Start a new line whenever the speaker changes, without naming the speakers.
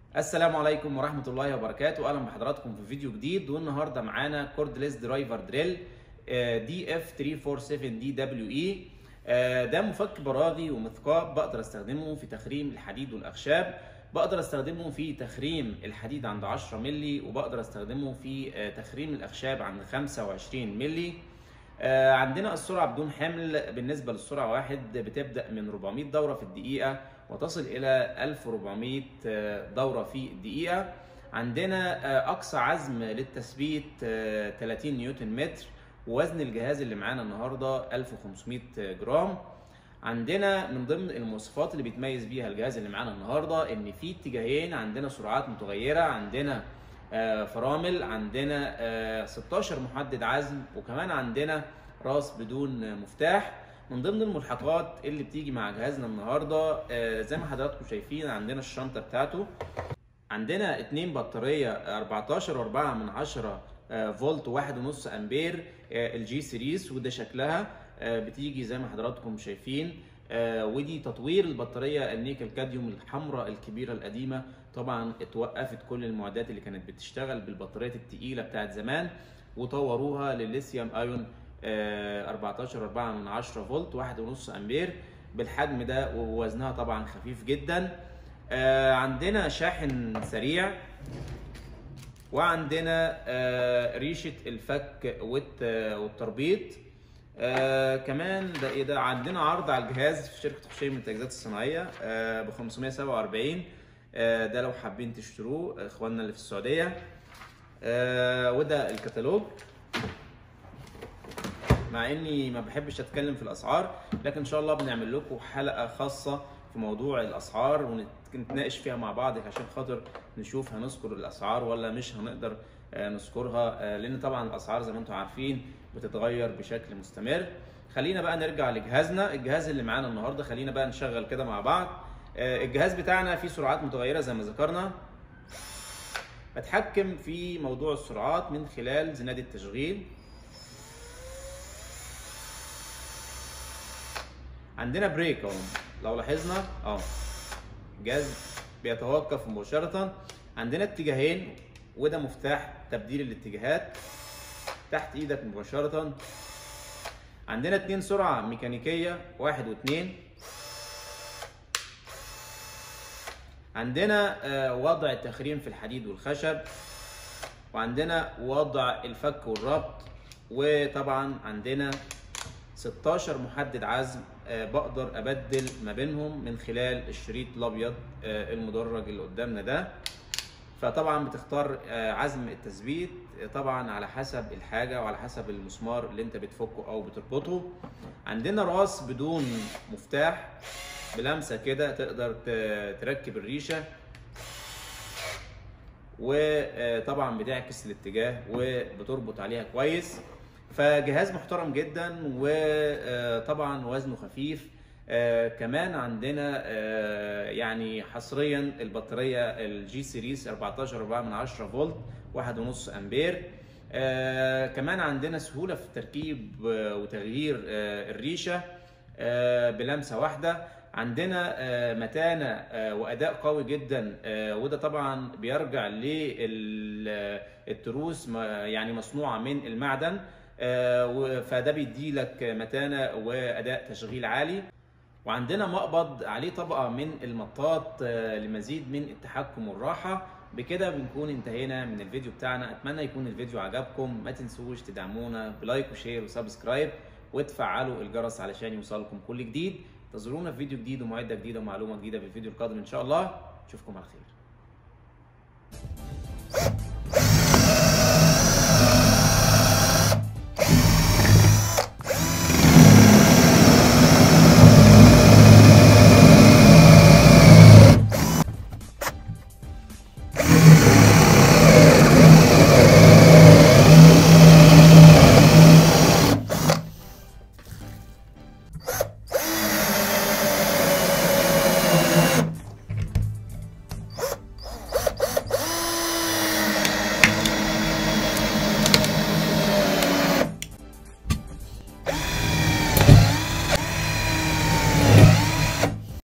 السلام عليكم ورحمة الله وبركاته أهلا بحضراتكم في فيديو جديد والنهاردة معانا كوردليس درايفر دريل دي اف 347 دي دبليو اي ده مفك براغي ومثقاب بقدر استخدمه في تخريم الحديد والأخشاب بقدر استخدمه في تخريم الحديد عند 10 مللي وبقدر استخدمه في آه، تخريم الأخشاب عند 25 مللي آه، عندنا السرعة بدون حمل بالنسبة للسرعة واحد بتبدأ من 400 دورة في الدقيقة وتصل إلى 1400 آه، دورة في الدقيقة عندنا آه، أقصى عزم للتثبيت آه، 30 نيوتن متر ووزن الجهاز اللي معانا النهاردة 1500 جرام عندنا من ضمن المواصفات اللي بيتميز بيها الجهاز اللي معانا النهارده ان في اتجاهين عندنا سرعات متغيره عندنا آه، فرامل عندنا آه، 16 محدد عزم وكمان عندنا راس بدون مفتاح من ضمن الملحقات اللي بتيجي مع جهازنا النهارده آه، زي ما حضراتكم شايفين عندنا الشنطه بتاعته عندنا اتنين بطارية 14 و4 من 10 آه، فولت وواحد ونص امبير آه، الجي سيريس وده شكلها آه، بتيجي زي ما حضراتكم شايفين آه، ودي تطوير البطارية النيكل كاديوم الحمراء الكبيرة القديمة طبعا اتوقفت كل المعدات اللي كانت بتشتغل بالبطاريات التقيلة بتاعت زمان وطوروها للليثيوم ايون آه، 14 و4 من 10 فولت واحد ونص امبير بالحجم ده ووزنها طبعا خفيف جدا آه، عندنا شاحن سريع وعندنا آه، ريشة الفك والت- والتربيط آه كمان ده ايه ده عندنا عرض على الجهاز في شركة حشيم للتجهيزات الصناعية آه ب 547 آه ده لو حابين تشتروه اخواننا اللي في السعودية آه وده الكتالوج مع اني ما بحبش اتكلم في الاسعار لكن ان شاء الله بنعمل لكم حلقه خاصه في موضوع الاسعار ونتناقش فيها مع بعض عشان خاطر نشوف هنذكر الاسعار ولا مش هنقدر آه، نذكرها آه، لان طبعا الاسعار زي ما انتم عارفين بتتغير بشكل مستمر خلينا بقى نرجع لجهازنا الجهاز اللي معانا النهارده خلينا بقى نشغل كده مع بعض آه، الجهاز بتاعنا فيه سرعات متغيره زي ما ذكرنا بتحكم في موضوع السرعات من خلال زناد التشغيل عندنا بريك اهو لو لاحظنا اه الجهاز بيتوقف مباشرة عندنا اتجاهين وده مفتاح تبديل الاتجاهات تحت ايدك مباشرة عندنا اتنين سرعة ميكانيكية واحد واتنين عندنا آه، وضع التخريم في الحديد والخشب وعندنا وضع الفك والربط وطبعا عندنا 16 محدد عزم آه، بقدر ابدل ما بينهم من خلال الشريط الابيض آه، المدرج اللي قدامنا ده فطبعا بتختار آه، عزم التثبيت آه، طبعا على حسب الحاجه وعلى حسب المسمار اللي انت بتفكه او بتربطه عندنا راس بدون مفتاح بلمسه كده تقدر ت- تركب الريشه وطبعا بتعكس الاتجاه وبتربط عليها كويس فجهاز محترم جدا وطبعا وزنه خفيف آه، كمان عندنا آه، يعني حصريا البطاريه الجي سيريس 14 4 من 10 فولت واحد ونص امبير آه، كمان عندنا سهوله في تركيب آه، وتغيير آه، الريشه آه، بلمسه واحده عندنا آه، متانه آه، واداء قوي جدا آه، وده طبعا بيرجع للتروس يعني مصنوعه من المعدن آه، و- فده بيدي لك متانه واداء تشغيل عالي وعندنا مقبض عليه طبقه من المطاط آه، لمزيد من التحكم والراحه بكده بنكون انتهينا من الفيديو بتاعنا اتمنى يكون الفيديو عجبكم ما تنسوش تدعمونا بلايك وشير وسبسكرايب وتفعلوا الجرس علشان يوصلكم كل جديد انتظرونا في فيديو جديد ومعده جديده ومعلومه جديده في الفيديو القادم ان شاء الله اشوفكم على خير